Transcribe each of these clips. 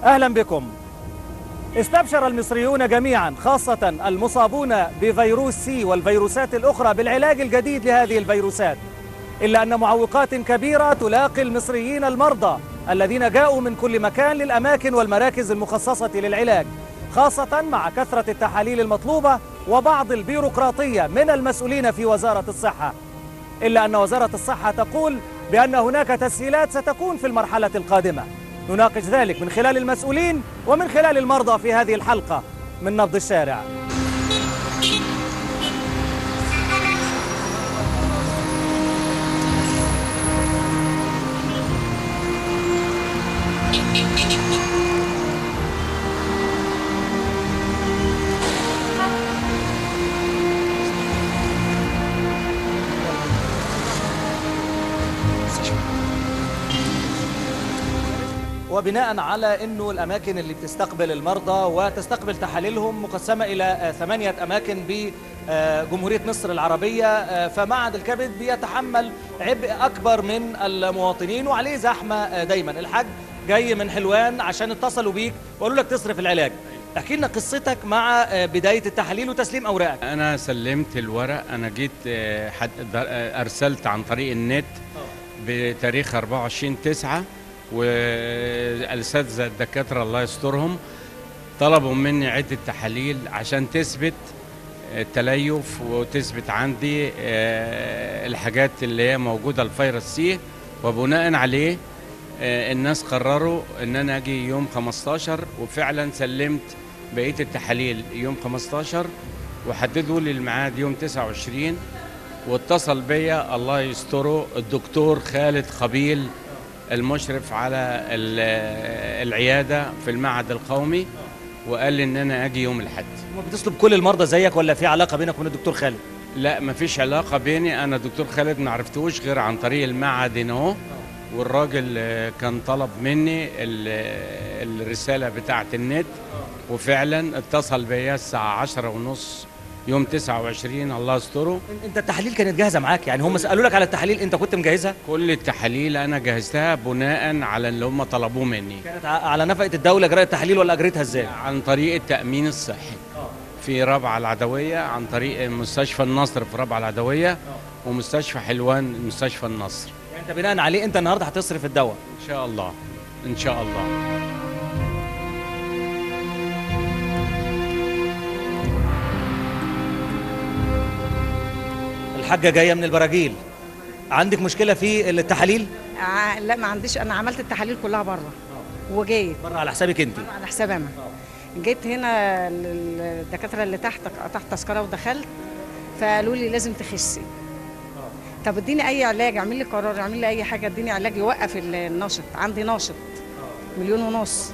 أهلا بكم استبشر المصريون جميعا خاصة المصابون بفيروس سي والفيروسات الأخرى بالعلاج الجديد لهذه الفيروسات إلا أن معوقات كبيرة تلاقي المصريين المرضى الذين جاءوا من كل مكان للأماكن والمراكز المخصصة للعلاج خاصة مع كثرة التحاليل المطلوبة وبعض البيروقراطية من المسؤولين في وزارة الصحة إلا أن وزارة الصحة تقول بأن هناك تسهيلات ستكون في المرحلة القادمة نناقش ذلك من خلال المسؤولين ومن خلال المرضى في هذه الحلقة من نبض الشارع وبناء على انه الاماكن اللي بتستقبل المرضى وتستقبل تحاليلهم مقسمه الى آه، ثمانيه اماكن بجمهوريه مصر العربيه آه، فمعهد الكبد بيتحمل عبء اكبر من المواطنين وعليه زحمه آه، دايما الحاج جاي من حلوان عشان اتصلوا بيك وقالوا لك تصرف العلاج احكي لنا قصتك مع آه، بدايه التحاليل وتسليم اوراقك انا سلمت الورق انا جيت آه، حد در- آه، ارسلت عن طريق النت بتاريخ 24 9 والاساتذه الدكاتره الله يسترهم طلبوا مني عده تحاليل عشان تثبت التليف وتثبت عندي آه، الحاجات اللي هي موجوده الفيروس سي وبناء عليه آه، الناس قرروا ان انا اجي يوم 15 وفعلا سلمت بقيه التحاليل يوم 15 وحددوا لي الميعاد يوم 29 واتصل بيا الله يستره الدكتور خالد خبيل المشرف على ال- العياده في المعهد القومي وقال لي ان انا اجي يوم الاحد هم بتطلب كل المرضى زيك ولا في علاقه بينك وبين الدكتور خالد لا مفيش علاقة بيني أنا دكتور خالد ما عرفتوش غير عن طريق المعهد هنا أهو والراجل آه، كان طلب مني ال- الرسالة بتاعة النت وفعلا اتصل بيا الساعة عشرة ونص يوم 29 الله يستره انت التحاليل كانت جاهزه معاك يعني هم سالوا لك على التحاليل انت كنت مجهزها كل التحاليل أنا جهزتها بناء على اللي هم طلبوه مني كانت ع- على نفقه الدوله اجراء التحاليل ولا اجريتها ازاي عن طريق التأمين الصحي في رابعة العدوية عن طريق مستشفى النصر في رابعة العدوية ومستشفى حلوان مستشفى النصر يعني انت بناء عليه انت النهارده هتصرف الدواء ان شاء الله ان شاء الله الحاجه جايه من البراجيل عندك مشكله في التحاليل ع- لا ما عنديش انا عملت التحاليل كلها بره وجيت بره على حسابك انت بره على حساب انا جيت هنا ال- الدكاتره اللي تحت قطعت تذكره ودخلت فقالوا لي لازم تخسي طب اديني اي علاج اعمل لي قرار اعمل لي اي حاجه اديني علاج يوقف النشط عندي ناشط مليون ونص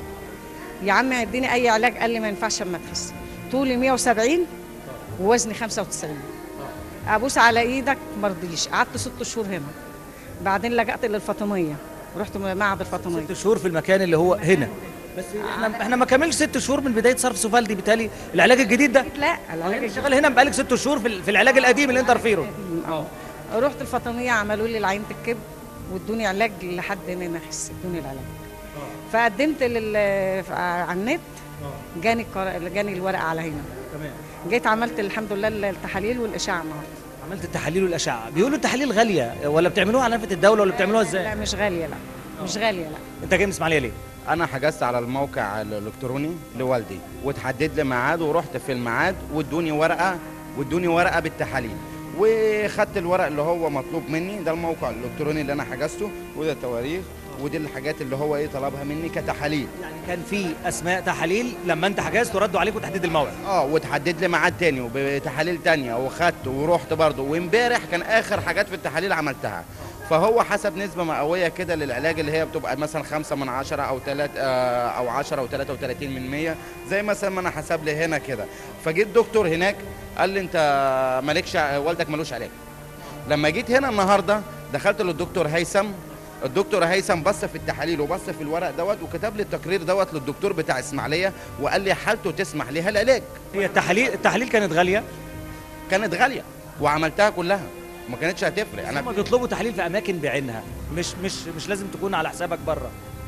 يا عم اديني اي علاج قال لي ما ينفعش اما تخسي طولي 170 ووزني 95 ابوس على ايدك ما رضيش قعدت ست شهور هنا بعدين لجأت للفاطميه رحت معهد الفاطميه ست شهور في المكان اللي هو هنا بس احنا احنا ما كملش ست شهور من بدايه صرف سوفالدي بالتالي العلاج الجديد ده لا العلاج انت شغال هنا بقالك ست شهور في ال- في العلاج القديم اللي انت رفيره اه رحت الفاطميه عملوا لي العينه الكبد وادوني علاج لحد ما انا اخس ادوني العلاج فقدمت لل على النت جاني القر- جاني الورقه على هنا تمام جيت عملت الحمد لله التحاليل والاشعه النهارده عملت التحاليل والاشعه بيقولوا التحاليل غاليه ولا بتعملوها على نفقه الدوله ولا بتعملوها ازاي لا مش غاليه لا مش غاليه لا انت جاي من اسماعيليه ليه انا حجزت على الموقع الالكتروني لوالدي وتحدد لي ميعاد ورحت في الميعاد وادوني ورقه وادوني ورقه بالتحاليل وخدت الورق اللي هو مطلوب مني ده الموقع الالكتروني اللي انا حجزته وده التواريخ ودي الحاجات اللي هو ايه طلبها مني كتحاليل يعني كان في اسماء تحاليل لما انت حجزت وردوا عليك وتحديد الموعد اه وتحدد لي ميعاد تاني وبتحاليل تانية وخدت ورحت برضه وامبارح كان اخر حاجات في التحاليل عملتها فهو حسب نسبة مئوية كده للعلاج اللي هي بتبقى مثلا خمسة من عشرة أو تلات آه أو عشرة أو تلاتة وتلاتين من مية زي مثلا ما أنا حسب لي هنا كده فجيت دكتور هناك قال لي أنت مالكش والدك ملوش علاج لما جيت هنا النهاردة دخلت للدكتور هيثم الدكتور هيثم بص في التحاليل وبص في الورق دوت وكتب لي التقرير دوت للدكتور بتاع اسماعيليه وقال لي حالته تسمح ليها العلاج هي التحاليل التحاليل كانت غاليه كانت غاليه وعملتها كلها ما كانتش هتفرق هم انا بيطلبوا تحاليل في اماكن بعينها مش مش مش لازم تكون على حسابك بره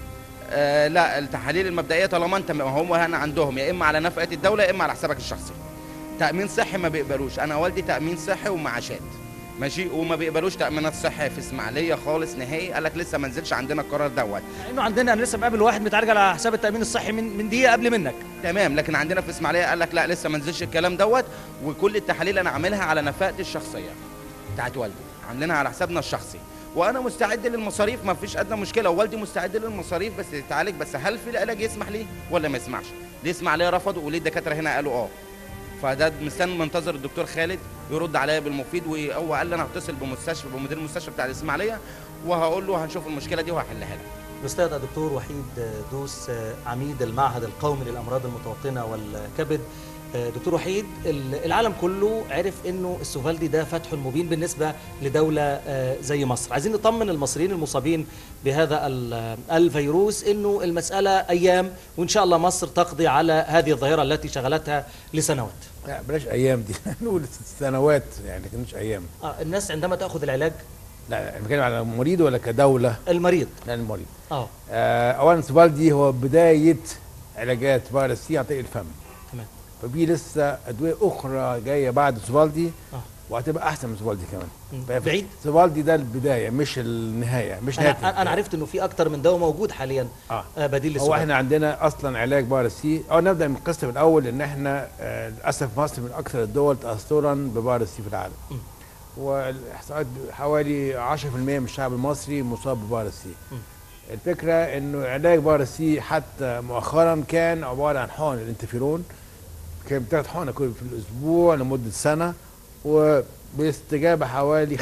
آه لا التحاليل المبدئيه طالما انت ما هم هنا عندهم يا اما على نفقه الدوله يا اما على حسابك الشخصي تامين صحي ما بيقبلوش انا والدي تامين صحي ومعاشات ماشي وما بيقبلوش تامينات صحي في اسماعيليه خالص نهائي قال لك لسه ما نزلش عندنا القرار دوت مع انه عندنا انا لسه مقابل واحد متعالج على حساب التامين الصحي من من دقيقه قبل منك تمام لكن عندنا في اسماعيليه قال لك لا لسه ما نزلش الكلام دوت وكل التحاليل انا عاملها على نفقتي الشخصيه بتاعت والدي عاملينها على حسابنا الشخصي وانا مستعد للمصاريف ما فيش ادنى مشكله ووالدي مستعد للمصاريف بس يتعالج بس هل في العلاج يسمح ليه ولا ما يسمحش ليه اسماعيليه رفضوا وليه الدكاتره هنا قالوا اه فده مستني منتظر الدكتور خالد يرد عليا بالمفيد وهو قال لي انا هتصل بمستشفى بمدير المستشفى بتاع الاسماعيليه وهقول له هنشوف المشكله دي وهحلها لك الاستاذ الدكتور وحيد دوس عميد المعهد القومي للامراض المتوطنه والكبد دكتور وحيد العالم كله عرف انه السوفالدي ده فتح مبين بالنسبه لدوله زي مصر عايزين نطمن المصريين المصابين بهذا الفيروس انه المساله ايام وان شاء الله مصر تقضي على هذه الظاهره التي شغلتها لسنوات لا بلاش ايام دي نقول سنوات يعني كانش ايام آه الناس عندما تاخذ العلاج لا انا بتكلم على المريض ولا كدوله المريض لا المريض اه, آه اولا سوفالدي هو بدايه علاجات فيروس سي عن طريق الفم تمام ففي لسه ادويه اخرى جايه بعد سوفالدي اه وهتبقى احسن من سوفالدي كمان مم. فهي- بعيد؟ سوفالدي ده البدايه مش النهايه مش نهايه انا انا عرفت انه في اكتر من دواء موجود حاليا اه آه بديل هو للسوفالدي احنا عندنا اصلا علاج فيروس سي او نبدا من القصه من الاول ان احنا آه، للاسف مصر من اكثر الدول تاثرا بفيروس سي في العالم م. والاحصاءات حوالي 10% من الشعب المصري مصاب بفيروس سي م. الفكره انه علاج فيروس سي حتى مؤخرا كان عباره عن حقن الانتفيرون كان بتاخد حقنه كل في الاسبوع لمده سنه وباستجابه حوالي 50%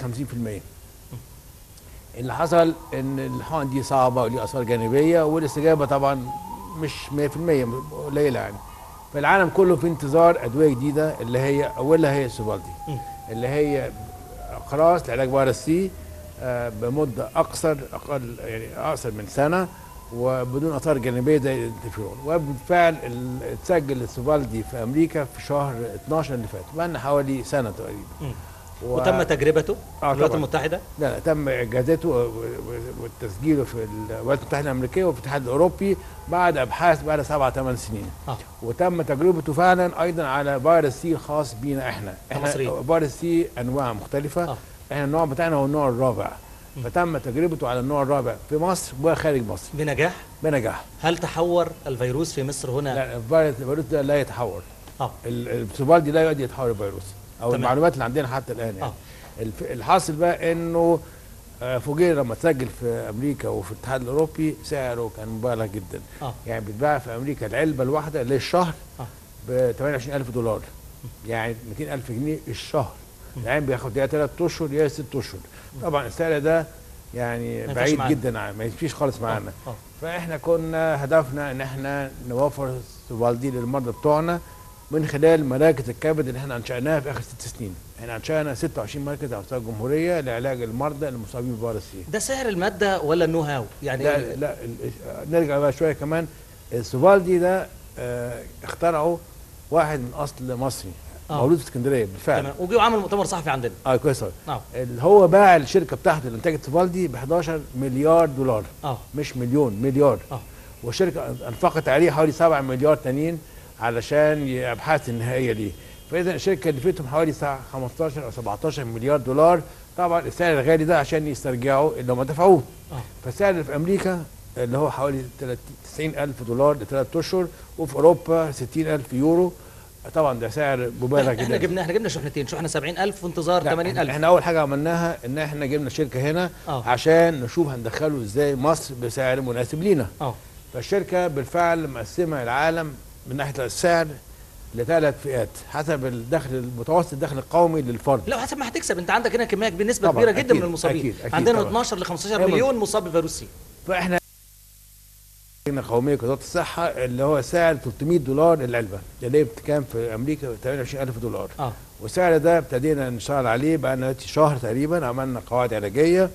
اللي حصل ان الحقن دي صعبه وليها اثار جانبيه والاستجابه طبعا مش 100% قليله يعني فالعالم كله في انتظار ادويه جديده اللي هي اولها هي السوفالدي م. اللي هي اقراص لعلاج فيروس سي آه، بمده اقصر اقل يعني اقصر من سنه وبدون اثار جانبيه زي الانتفيرون وبالفعل ال- اتسجل السوفالدي في امريكا في شهر 12 اللي فات بقى لنا حوالي سنه تقريبا مم. و- وتم تجربته آه، في الولايات طبعاً. المتحده لا لا تم اجازته و- و- وتسجيله في الولايات المتحده الامريكيه وفي الاتحاد الاوروبي بعد ابحاث بقى لها سبع ثمان سنين اه وتم تجربته فعلا ايضا على فيروس سي خاص بينا احنا احنا كمصريين. فيروس سي انواع مختلفه آه. احنا النوع بتاعنا هو النوع الرابع فتم تجربته على النوع الرابع في مصر وخارج مصر بنجاح بنجاح هل تحور الفيروس في مصر هنا لا الفيروس الفيروس ده لا يتحول اه ال- السوفالدي لا يؤدي يتحول الفيروس او تمام. المعلومات اللي عندنا حتى الان يعني آه. الف- الحاصل بقى انه آه، فوجئنا لما تسجل في امريكا وفي الاتحاد الاوروبي سعره كان مبالغ جدا اه يعني بتتباع في امريكا العلبه الواحده للشهر آه. ب 28000 دولار يعني 200000 جنيه الشهر يعني بياخد يا ثلاث اشهر يا ست اشهر طبعا السعر ده يعني ينفعش بعيد معانا. جدا عن ما يمشيش خالص معانا آه. آه. فاحنا كنا هدفنا ان احنا نوفر سوفالدي للمرضى بتوعنا من خلال مراكز الكبد اللي احنا انشاناها في اخر ست سنين احنا انشانا 26 مركز على مستوى الجمهوريه لعلاج المرضى المصابين بفيروس سي ده سعر الماده ولا النو هاو يعني لا لا ال- نرجع بقى شويه كمان السوفالدي ده اه اخترعه واحد من اصل مصري آه. مولود في اسكندريه بالفعل تمام وجي وعمل مؤتمر صحفي عندنا اه كويس أوي. اه اللي هو باع الشركه بتاعته لانتاج السوفالدي ب 11 مليار دولار اه مش مليون مليار اه والشركه انفقت عليه حوالي 7 مليار تانيين علشان الابحاث النهائيه ليه فاذا الشركه كلفتهم حوالي ساعة 15 او 17 مليار دولار طبعا السعر الغالي ده عشان يسترجعوا اللي هم دفعوه اه فالسعر اللي في امريكا اللي هو حوالي 30 90 الف دولار لثلاث اشهر وفي اوروبا 60 الف يورو طبعا ده سعر مبالغ احنا جدا جبنا احنا جبنا شحنتين شحنه 70000 في انتظار لا، 80000 احنا اول حاجه عملناها ان احنا جبنا شركه هنا آه. عشان نشوف هندخله ازاي مصر بسعر مناسب لينا اه فالشركه بالفعل مقسمه العالم من ناحيه السعر لثلاث فئات حسب الدخل المتوسط الدخل القومي للفرد لا حسب ما هتكسب انت عندك هنا كميه بنسبه طبعاً، كبيره جدا أكيد، من المصابين أكيد، أكيد عندنا من طبعاً. 12 ل 15 أيوة. مليون مصاب بفيروس سي فاحنا لجنة قوميه وزاره الصحه اللي هو سعر 300 دولار العلبه اللي هي كان في امريكا 28000 دولار اه والسعر ده ابتدينا نشتغل عليه بقى لنا دلوقتي شهر تقريبا عملنا قواعد علاجيه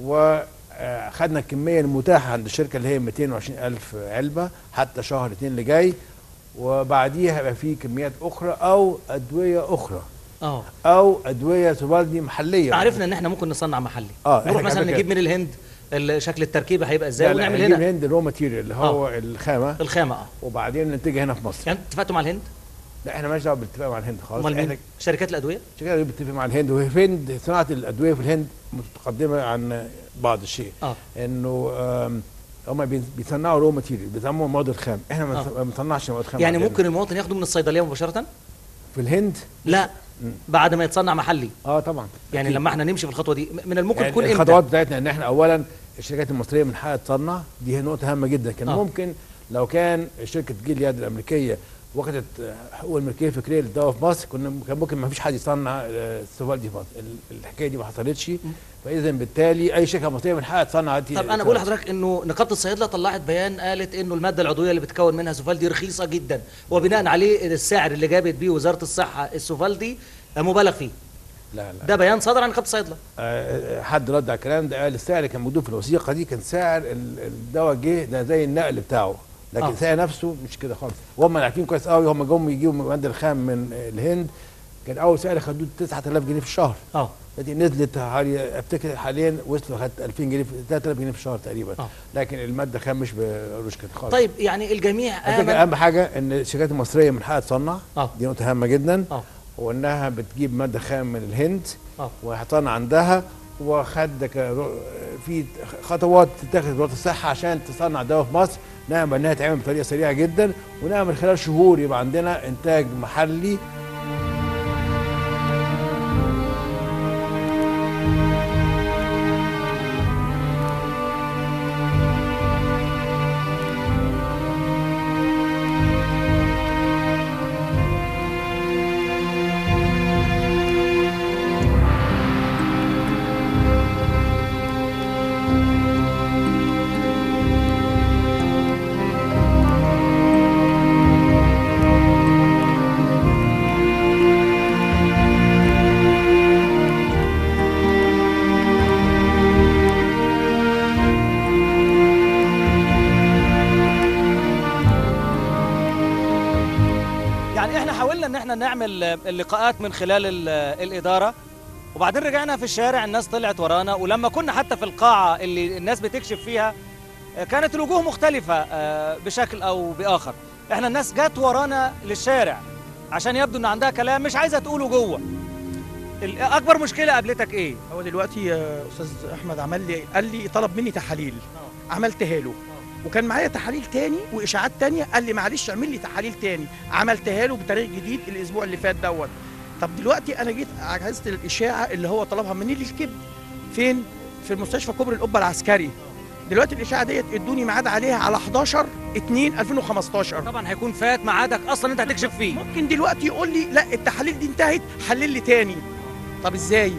وخدنا الكميه المتاحه عند الشركه اللي هي 220 الف علبه حتى شهر اتنين اللي جاي وبعديها هيبقى في كميات اخرى او ادويه اخرى اه او ادويه سوفالدي محليه عرفنا ان احنا ممكن نصنع محلي آه، نروح إحنا مثلا كده نجيب كده. من الهند ال- شكل التركيبه هيبقى ازاي لا، لا، ونعمل هنجيب هنا الهند رو ماتيريال اللي هو الخامه الخامه اه وبعدين ننتجها هنا في مصر يعني اتفقتوا مع الهند لا احنا مالناش دعوه بالاتفاق مع الهند خالص امال احنا مين شركات الادويه كده بنتفق مع الهند والهند صناعه الادويه في الهند متقدمه عن بعض الشيء اه انه آم، هم بي- بيصنعوا رو ماتيريال بيسموها مواد الخام احنا ما آه. ما بنصنعش مواد خام يعني عندنا. ممكن المواطن ياخده من الصيدليه مباشره في الهند لا بعد ما يتصنع محلي اه طبعا يعني أكيد. لما احنا نمشي في الخطوه دي من الممكن يعني تكون امتى الخطوات بتاعتنا ان احنا اولا الشركات المصريه من حقها تصنع دي هي نقطه هامه جدا كان آه. آه. ممكن لو كان شركه جيلياد الامريكيه وقتت حقوق الملكيه الفكريه للدواء في مصر كنا كان ممكن ما فيش حد يصنع آه، السوفال دي في مصر ال- الحكايه دي ما حصلتش فاذا بالتالي اي شركه مصريه من حقها تصنع هذه طب انا بقول لحضرتك انه نقابه الصيادله طلعت بيان قالت انه الماده العضويه اللي بتكون منها سوفالدي رخيصه جدا وبناء عليه السعر اللي جابت بيه وزاره الصحه السوفالدي مبالغ فيه لا لا ده بيان صدر عن نقابه الصيادله آه، حد رد على الكلام ده قال السعر اللي كان موجود في الوثيقه دي كان سعر ال- الدواء جه ده زي النقل بتاعه لكن آه. السعر نفسه مش كده خالص وهم عارفين كويس قوي هم جم يجيبوا الماده الخام من آه، الهند كان اول سعر خدوه 9000 جنيه في الشهر اه دي نزلت حوالي افتكر حاليا وصلوا خدت 2000 جنيه في 3000 جنيه في الشهر تقريبا آه. لكن الماده الخام مش بقروش كده خالص طيب يعني الجميع على فكره امن اهم حاجه ان الشركات المصريه من حقها تصنع آه. دي نقطه هامه جدا اه وانها بتجيب ماده خام من الهند اه وهتصنع عندها وخد ك- رو- في خطوات تتخذ في وزاره الصحه عشان تصنع دواء في مصر نعمل انها تعمل بطريقه سريعه جدا ونعمل خلال شهور يبقى عندنا انتاج محلي يعني احنا حاولنا ان احنا نعمل اللقاءات من خلال ال- الاداره وبعدين رجعنا في الشارع الناس طلعت ورانا ولما كنا حتى في القاعه اللي الناس بتكشف فيها آه، كانت الوجوه مختلفه آه، بشكل او باخر احنا الناس جت ورانا للشارع عشان يبدو ان عندها كلام مش عايزه تقوله جوه ال- اكبر مشكله قابلتك ايه هو دلوقتي آه، استاذ احمد عمل لي قال لي طلب مني تحاليل عملتها له وكان معايا تحاليل تاني واشاعات تانية قال لي معلش اعمل لي تحاليل تاني عملتها له بتاريخ جديد الاسبوع اللي فات دوت طب دلوقتي انا جيت عجزت الاشاعه اللي هو طلبها مني للكبد فين في المستشفى كوبري القبه العسكري دلوقتي الاشاعه ديت ادوني ميعاد عليها على 11 2 2015 طبعا هيكون فات ميعادك اصلا انت هتكشف فيه ممكن دلوقتي يقول لي لا التحاليل دي انتهت حلل لي تاني طب ازاي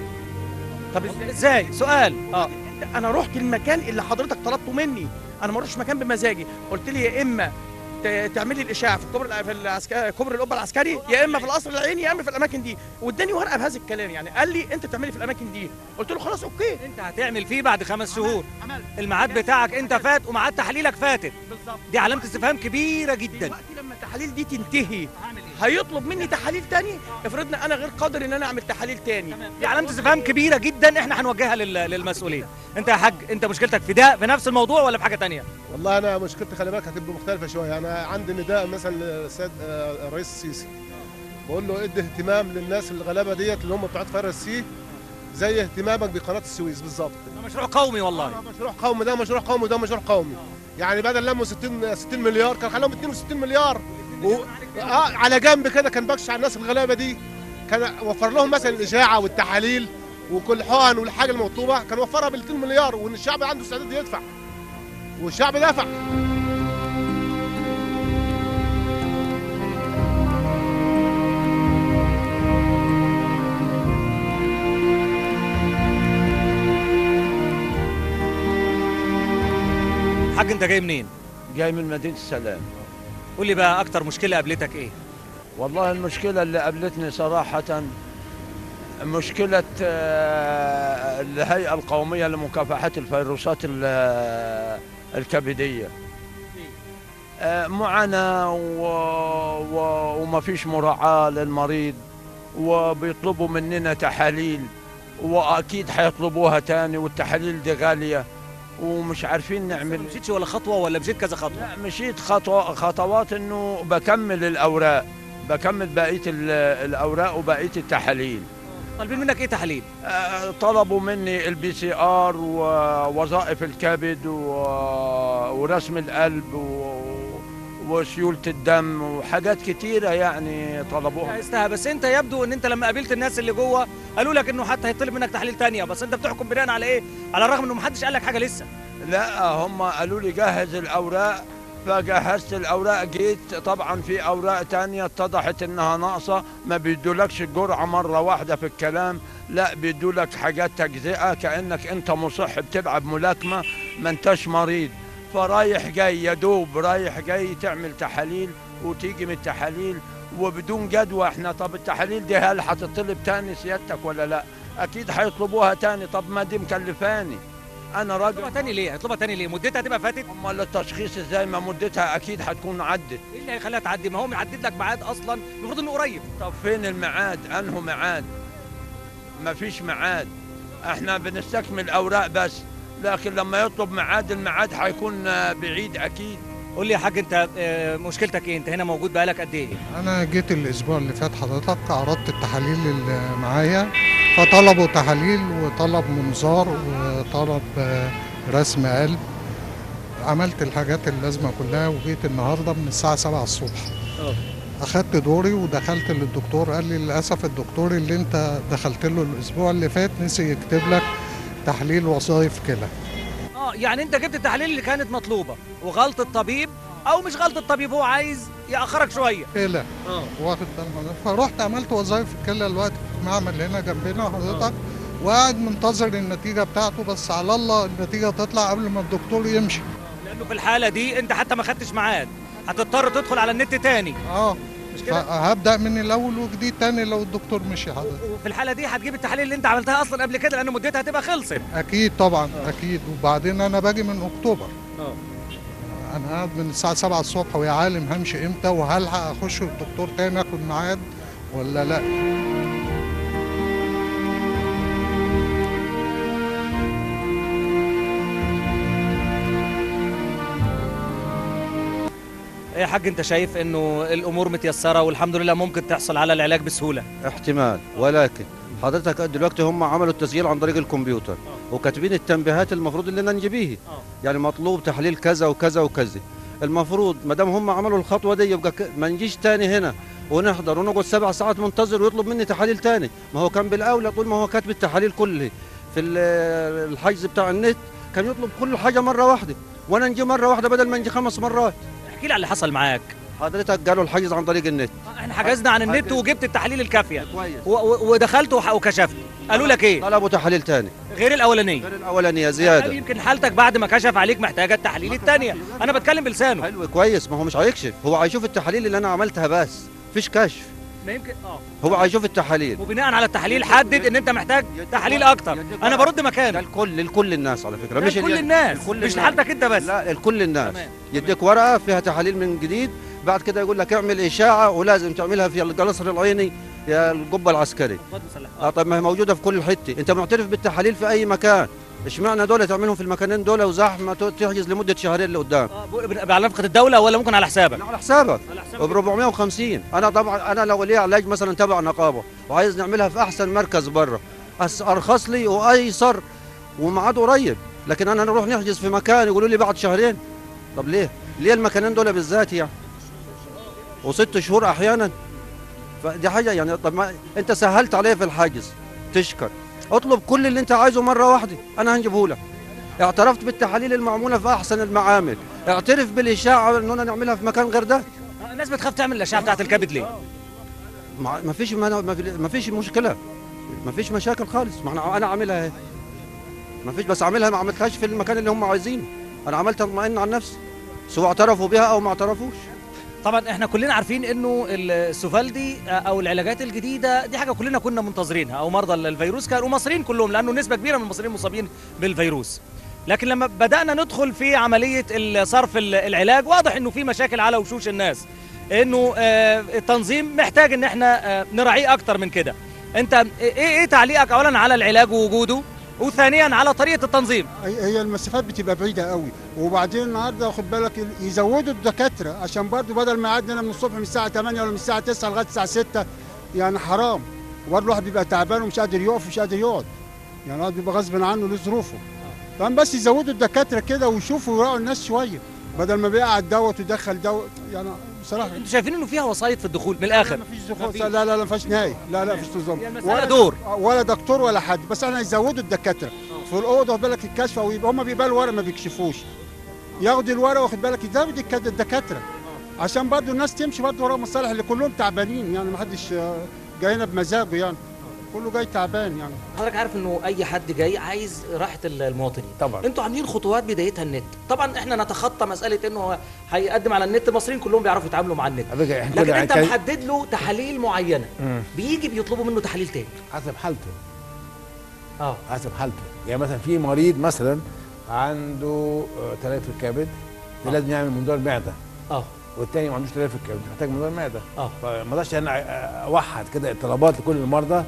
طب ازاي ازاي سؤال اه انا رحت المكان اللي حضرتك طلبته مني انا ما رحتش مكان بمزاجي قلت لي يا اما ت- تعمل لي الاشاعه في الكوبري الع- في العسكري كوبري القبه العسكري يا اما في القصر العيني يا اما في الاماكن دي واداني ورقه بهذا الكلام يعني قال لي انت تعملي في الاماكن دي قلت له خلاص اوكي انت هتعمل فيه بعد خمس شهور عملت الميعاد بتاعك انت فات وميعاد تحليلك فاتت بالظبط دي علامه استفهام كبيره جدا دلوقتي لما التحاليل دي تنتهي هيطلب مني تحاليل تاني افرضنا انا غير قادر ان انا اعمل تحاليل تاني دي علامه استفهام كبيره جدا احنا هنوجهها لل- للمسؤولين انت يا حاج انت مشكلتك في ده في نفس الموضوع ولا في حاجه تانية والله انا مشكلتي خلي بالك هتبقى مختلفه شويه انا عندي نداء مثلا للسيد آه، الرئيس السيسي بقول له ادي اهتمام للناس الغلابه ديت اللي هم بتوع فار السي زي اهتمامك بقناه السويس بالظبط ده مشروع قومي والله آه، مشروع قومي ده مشروع قومي ده مشروع قومي يعني بدل لموا 60 60 مليار كان خلاهم 62 مليار و... آه على جنب كده كان بكش على الناس الغلابه دي كان وفر لهم مثلا الاشاعه والتحاليل وكل حقن والحاجه المطلوبه كان وفرها بال 2 مليار وان الشعب عنده استعداد يدفع والشعب دفع حاج انت جاي منين جاي من مدينة السلام قول لي بقى اكتر مشكله قابلتك ايه والله المشكلة اللي قابلتني صراحة مشكلة آه، الهيئة القومية لمكافحة الفيروسات ال- آه، الكبدية آه، معاناة و... و... وما فيش مراعاة للمريض وبيطلبوا مننا تحاليل وأكيد حيطلبوها تاني والتحاليل دي غالية ومش عارفين ما نعمل مشيتش ولا خطوه ولا مشيت كذا خطوه لا مشيت خطوة خطوات انه بكمل الاوراق بكمل بقيه ال- الاوراق وبقيه التحاليل طالبين منك ايه تحاليل آه، طلبوا مني البي سي ار ووظائف الكبد و- ورسم القلب و- وسيوله الدم وحاجات كتيره يعني طلبوها استها بس انت يبدو ان انت لما قابلت الناس اللي جوه قالوا لك انه حتى هيطلب منك تحاليل تانية بس انت بتحكم بناء على ايه على الرغم انه محدش قال لك حاجه لسه لا هم قالوا لي جهز الاوراق فجهزت الاوراق جيت طبعا في اوراق تانية اتضحت انها ناقصه ما بيدولكش الجرعه مره واحده في الكلام لا بيدولك حاجات تجزئه كانك انت مصح بتلعب ملاكمه ما انتش مريض فرايح جاي يا دوب رايح جاي تعمل تحاليل وتيجي من التحاليل وبدون جدوى احنا طب التحاليل دي هل هتطلب تاني سيادتك ولا لا اكيد هيطلبوها تاني طب ما دي مكلفاني انا راجل هيطلبها تاني ليه هيطلبها تاني ليه مدتها هتبقى فاتت امال التشخيص ازاي ما مدتها اكيد هتكون عدت ايه اللي هيخليها تعدي ما هو محدد لك ميعاد اصلا المفروض انه قريب طب فين الميعاد انه ميعاد مفيش ميعاد احنا بنستكمل اوراق بس لكن لما يطلب ميعاد الميعاد هيكون آه، بعيد اكيد قول لي يا حاج انت آه، مشكلتك ايه انت هنا موجود بقالك قد ايه انا جيت الاسبوع اللي فات حضرتك عرضت التحاليل اللي معايا فطلبوا تحاليل وطلب منظار وطلب آه، رسم قلب عملت الحاجات اللازمه كلها وجيت النهارده من الساعه 7 الصبح اه. اخدت دوري ودخلت للدكتور قال لي للاسف الدكتور اللي انت دخلت له الاسبوع اللي فات نسي يكتب لك تحليل وظائف كلى اه يعني انت جبت التحاليل اللي كانت مطلوبه وغلط الطبيب او مش غلط الطبيب هو عايز ياخرك شويه كلى اه واخد بال حضرتك فروحت عملت وظائف الكلى الوقت في معمل هنا جنبنا حضرتك وقاعد منتظر النتيجه بتاعته بس على الله النتيجه تطلع قبل ما الدكتور يمشي لانه في الحاله دي انت حتى ما خدتش ميعاد هتضطر تدخل على النت تاني اه مش كده فهبدا من الاول وجديد تاني لو الدكتور مشي حضرتك وفي الحاله دي هتجيب التحاليل اللي انت عملتها اصلا قبل كده لان مدتها هتبقى خلصت اكيد طبعا اكيد وبعدين انا باجي من اكتوبر اه انا قاعد من الساعه 7 الصبح ويا عالم همشي امتى وهلحق اخش الدكتور تاني اخد ميعاد ولا لا ايه يا حاج انت شايف انه الامور متيسره والحمد لله ممكن تحصل على العلاج بسهوله احتمال ولكن حضرتك دلوقتي هم عملوا التسجيل عن طريق الكمبيوتر وكاتبين التنبيهات المفروض اللي ننجبيه يعني مطلوب تحليل كذا وكذا وكذا المفروض ما دام هم عملوا الخطوه دي يبقى ك- ما نجيش تاني هنا ونحضر ونقعد سبع ساعات منتظر ويطلب مني تحاليل تاني ما هو كان بالاولى طول ما هو كاتب التحاليل كله في ال- الحجز بتاع النت كان يطلب كل حاجه مره واحده وانا نجي مره واحده بدل ما نجي خمس مرات احكي لي على اللي حصل معاك حضرتك قالوا الحجز عن طريق النت احنا حجزنا عن النت وجبت التحاليل الكافيه كويس و- و- ودخلت وح- وكشفت قالوا لك ايه طلبوا تحاليل تاني غير الاولانيه غير الاولانيه قال زياده يمكن حالتك بعد ما كشف عليك محتاجه التحاليل الثانيه انا بتكلم بلسانه حلو كويس ما هو مش هيكشف هو هيشوف التحاليل اللي انا عملتها بس مفيش كشف ما يمكن اه هو هيشوف التحاليل وبناء على التحاليل حدد ان انت محتاج تحاليل اكتر انا برد ده مكانك الكل لكل الناس على فكره ده مش لكل ال- الناس الكل مش الناس. لحالتك انت بس لا الكل الناس تمام. يديك ورقه فيها تحاليل من جديد بعد كده يقول لك اعمل اشاعه ولازم تعملها في القصر العيني يا القبه العسكري اه طب ما هي موجوده في كل حته انت معترف بالتحاليل في اي مكان اشمعنى دول تعملهم في المكانين دول وزحمه ت- تحجز لمده شهرين لقدام آه، ب- على نفقه الدوله ولا ممكن على حسابك على حسابك على حسابك ب 450 انا طبعا انا لو لي علاج مثلا تبع نقابه وعايز نعملها في احسن مركز بره أس- ارخص لي وايسر وميعاد قريب لكن انا نروح نحجز في مكان يقولوا لي بعد شهرين طب ليه ليه المكانين دول بالذات يعني وست شهور احيانا فدي حاجه يعني طب ما انت سهلت عليه في الحجز تشكر اطلب كل اللي انت عايزه مره واحده انا هنجيبه لك اعترفت بالتحاليل المعموله في احسن المعامل اعترف بالاشاعه اننا نعملها في مكان غير ده آه، الناس بتخاف تعمل الاشعه بتاعت الكبد ليه ما ما فيش ما ما في- ما فيش مشكله ما فيش مشاكل خالص ما انا انا عاملها اهي ما فيش بس عاملها ما عملتهاش في المكان اللي هم عايزينه انا عملتها اطمئن عن نفسي سواء اعترفوا بها او ما اعترفوش طبعا احنا كلنا عارفين انه السوفالدي آه، او العلاجات الجديده دي حاجه كلنا كنا منتظرينها او مرضى الفيروس كانوا مصريين كلهم لانه نسبه كبيره من المصريين مصابين بالفيروس لكن لما بدانا ندخل في عمليه ال- صرف ال- العلاج واضح انه في مشاكل على وشوش الناس انه آه، التنظيم محتاج ان احنا آه، نراعيه اكتر من كده انت ايه ايه تعليقك اولا على العلاج ووجوده وثانيا على طريقه التنظيم هي هي المسافات بتبقى بعيده قوي وبعدين النهارده واخد بالك يزودوا الدكاتره عشان برضو بدل ما يعدي من الصبح من الساعه 8 ولا من الساعه 9 لغايه الساعه 6 يعني حرام وبرضه الواحد بيبقى تعبان ومش قادر يقف ومش قادر يقعد يعني الواحد بيبقى غصب عنه له ظروفه فهم بس يزودوا الدكاتره كده ويشوفوا ويراعوا الناس شويه بدل ما بيقعد دوت ويدخل دوت يعني بصراحه انتوا شايفين انه فيها وسايط في الدخول من الاخر لا مفيش دخول لا لا لا ما فيهاش نهائي لا لا مفيش نظام المسألة دور. ولا دكتور ولا حد بس احنا يزودوا الدكاتره في الاوضه واخد بالك الكشف او يبقى هم بيبقى الورق ما بيكشفوش ياخدوا الورق واخد بالك يزود الك- الدكاتره عشان برضو الناس تمشي برضو ورا المصالح اللي كلهم تعبانين يعني ما حدش آه، جاي هنا بمزاجه يعني كله جاي تعبان يعني حضرتك عارف انه اي حد جاي عايز راحه المواطنين طبعا انتوا عاملين خطوات بدايتها النت طبعا احنا نتخطى مساله انه هو هيقدم على النت المصريين كلهم بيعرفوا يتعاملوا مع النت على فكره احنا لكن كده انت كان- محدد له تحاليل معينه مم. بيجي بيطلبوا منه تحاليل تاني حسب حالته اه حسب حالته يعني مثلا في مريض مثلا عنده آه، تلف في الكبد ده لازم يعمل منظار معده اه والتاني ما عندوش تلف في الكبد محتاج منظار معده اه فما اقدرش انا اوحد كده الطلبات لكل المرضى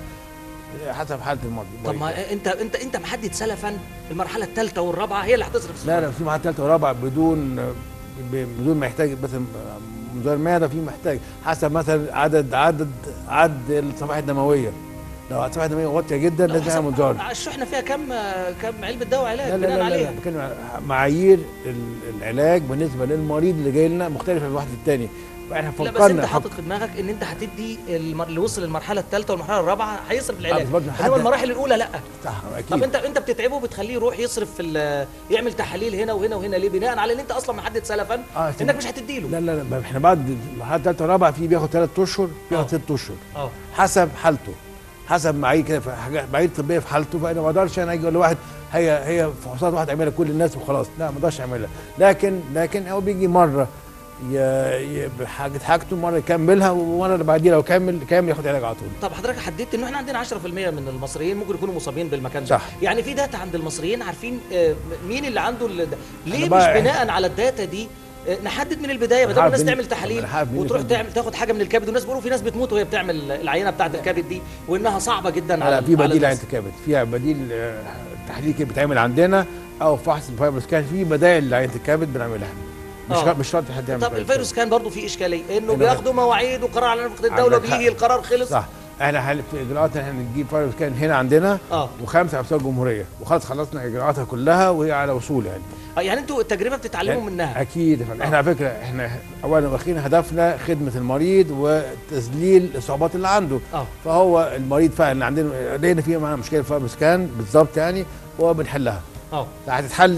حسب حاله المرضى طب ما انت انت انت محدد سلفا المرحله الثالثه والرابعه هي اللي هتصرف لا لا في مرحله ثالثه ورابعه بدون ب- بدون ما يحتاج مثلا منظار معده في محتاج حسب مثلا عدد عدد عدد الصفائح الدمويه لو الصفائح الدمويه واطيه جدا لازم يعمل منظار الشحنه فيها كم كم علبه دواء علاج لا لا بناء لا, لا, عليها لا بتكلم عن معايير ال- العلاج بالنسبه للمريض اللي جاي لنا مختلفه من واحد للتاني فاحنا لا بس فكرنا انت حاطط في دماغك ان انت هتدي المر... اللي وصل للمرحله الثالثه والمرحله الرابعه هيصرف العلاج بس برضه انما حد- المراحل الاولى لا صح اكيد طب انت انت بتتعبه بتخليه يروح يصرف في ال- يعمل تحاليل هنا وهنا وهنا ليه بناء على ان انت اصلا محدد سلفا آه، انك مش هتديله لا لا لا ما احنا بعد المرحله الثالثه والرابعه في بياخد ثلاث اشهر بياخد ست اشهر اه حسب حالته حسب معايير كده في حاجات معايير طبيه في حالته فانا ما اقدرش انا اجي اقول لواحد هي هي فحوصات واحد اعملها كل الناس وخلاص لا ما اقدرش اعملها لكن لكن هو بيجي مره ي- ي- بحاجه حاجته مره يكملها ومره اللي بعديها لو كمل كامل ياخد علاج على طول طب حضرتك حددت انه احنا عندنا 10% من المصريين ممكن يكونوا مصابين بالمكان ده صح. يعني في داتا عند المصريين عارفين آه، مين اللي عنده ال- ده. ليه أنا مش بقى- بناء على الداتا دي آه، نحدد من البدايه أنا بدل عارف الناس مين- تعمل تحاليل أنا عارف مين وتروح اللي تعمل تاخد حاجه من الكبد والناس بيقولوا في ناس بتموت وهي بتعمل العينه بتاعه الكبد دي وانها صعبه جدا لا على لا في على بديل الناس. عين الكبد فيها بديل آه، تحليل كده بيتعمل عندنا او فحص الفايبر سكان في بدائل لعين الكبد بنعملها مش آه. شرط- مش شرط حد يعمل طب فايبر الفيروس كان برضه في اشكاليه انه أنا بياخدوا مواعيد وقرار على نفقه الدوله عندك حق. بيجي القرار خلص صح احنا هل- في اجراءات احنا نجيب فايبر سكان هنا عندنا اه وخمسه على مستوى الجمهوريه وخلاص خلصنا اجراءاتها كلها وهي على وصول يعني آه، يعني انتوا التجربه بتتعلموا يعني منها اكيد يا فندم. احنا على فكره احنا اولا واخرين هدفنا خدمه المريض وتذليل الصعوبات اللي عنده اه فهو المريض فعلا عندنا لقينا فيه معاه مشكله فايبر سكان بالظبط يعني وبنحلها اه هتتحل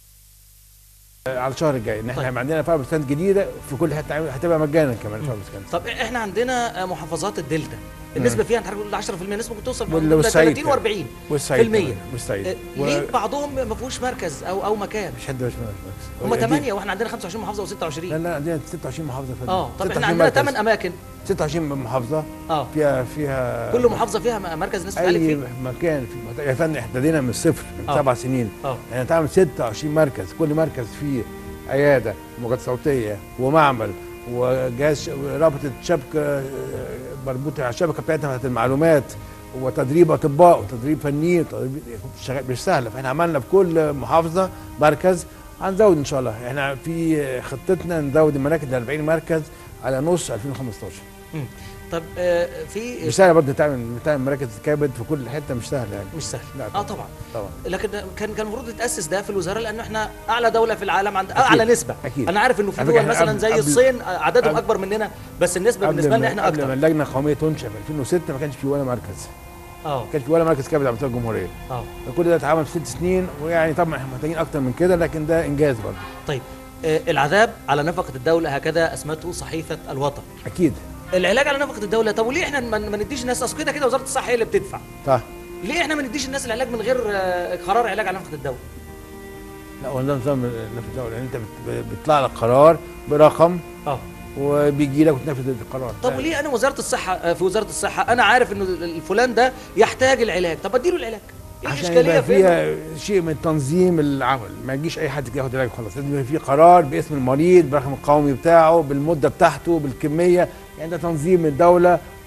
على الشهر الجاي ان احنا طيب. طيب. عندنا فايبر سكان جديده في كل حته هتبقى مجانا كمان فايبر سكان طب احنا عندنا آه، محافظات الدلتا النسبه فيها انت عارف 10% النسبه ممكن توصل وال- من والصعيد 30 و40 والصعيد في المية. كمان، والصعيد آه، و- ليه بعضهم ما فيهوش مركز او او مكان مش حد مش هم 8 واحنا عندنا 25 محافظه و26 لا لا عندنا 26 محافظه فندم اه طب 26 احنا عندنا مركز. 8 اماكن 26 محافظه اه فيها فيها كل محافظه فيها م- مركز ناس بتعالج اي فيه مكان في يا فندم احنا ابتدينا من الصفر من آه. سبع سنين اه يعني تعمل 26 مركز كل مركز فيه عياده موجات صوتيه ومعمل وجهاز ش- رابطه شبكه آه، مربوطه على الشبكه بتاعتنا بتاعت المعلومات وتدريب اطباء وتدريب فنيين وتدريب شغال مش سهله فاحنا عملنا في كل محافظه مركز هنزود ان شاء الله احنا في خطتنا نزود المراكز ل 40 مركز على نص 2015 طب آه، في مش سهله برضه تعمل تعمل مراكز كبد في كل حته مش سهله يعني مش سهل لا اه طبعا طبعا لكن كان كان المفروض يتاسس ده في الوزاره لانه احنا اعلى دوله في العالم عند اعلى نسبه أكيد. انا عارف انه في على فكرة دول إحنا مثلا قبل- زي قبل- الصين آه، عددهم قبل- اكبر مننا بس النسبه قبل بالنسبه لنا ما- احنا قبل ما اكتر اللجنه القوميه تنشا في 2006 ما كانش في ولا مركز اه ما كانش في ولا مركز كبد على مستوى الجمهوريه اه كل ده اتعمل في ست سنين ويعني طبعا احنا محتاجين اكتر من كده لكن ده انجاز برضه طيب آه، العذاب على نفقه الدوله هكذا اسمته صحيفه الوطن اكيد العلاج على نفقه الدوله طب وليه احنا ما ما نديش الناس اصل كده كده وزاره الصحه هي اللي بتدفع صح ليه احنا ما نديش الناس العلاج من غير آه، قرار علاج على نفقه الدوله لا هو ده نظام نفذ الدوله يعني انت بت- بيطلع لك قرار برقم اه وبيجي لك وتنفذ القرار طب وليه انا وزاره الصحه آه، في وزاره الصحه انا عارف انه الفلان ده يحتاج العلاج طب اديله العلاج ايه عشان الاشكاليه يبقى فين فيها شيء من تنظيم العمل ما يجيش اي حد كده ياخد علاج خلاص لازم يبقى في قرار باسم المريض بالرقم القومي بتاعه بالمده بتاعته بالكميه يعني ده تنظيم الدوله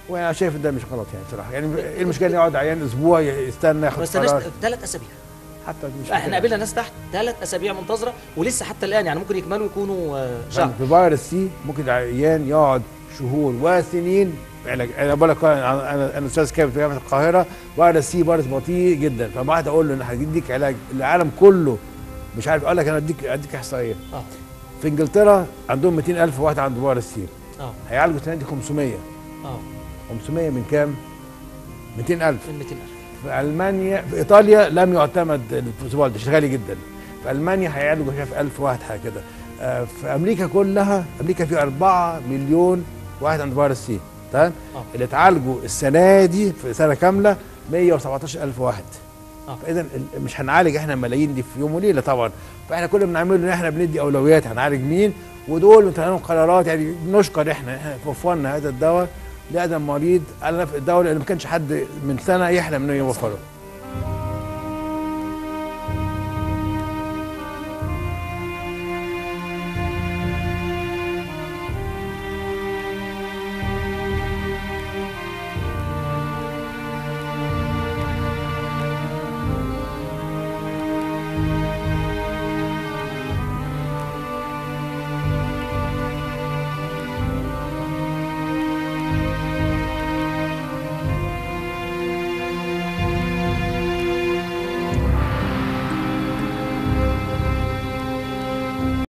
وانا شايف إن ده مش غلط يعني بصراحه يعني ايه المشكله إن يقعد عيان اسبوع يستنى ما ياخد استناش قرار ثلاث اسابيع حتى دي مش احنا قابلنا ناس تحت ثلاث اسابيع منتظره ولسه حتى الان يعني ممكن يكملوا يكونوا آه، شهر يعني في فيروس سي ممكن العيان يقعد شهور وسنين علاج انا بقول لك انا انا أنا استاذ كامل في جامعه القاهره فيروس سي فيروس بطيء جدا فما واحد اقول له ان هديك علاج العالم كله مش عارف اقول لك انا اديك اديك احصائيه اه في انجلترا عندهم 200000 واحد عنده فيروس سي اه هيعالجوا السنه دي 500 اه 500 من كام؟ 200000 من 200000 في المانيا في ايطاليا لم يعتمد الفوسفول ده غالي جدا في المانيا هيعالجوا شايف 1000 واحد حاجه كده آه، في امريكا كلها امريكا فيها 4 مليون واحد عنده فيروس سي تمام آه. اللي اتعالجوا السنه دي في سنه كامله 117000 واحد آه. فاذا ال- مش هنعالج احنا الملايين دي في يوم وليله طبعا فاحنا كل اللي بنعمله ان احنا بندي اولويات هنعالج مين ودول بنطلع لهم قرارات يعني نشكر احنا احنا وفرنا هذا الدواء لادم مريض على نفع الدواء لان ما كانش حد من سنه يحلم انه يوفره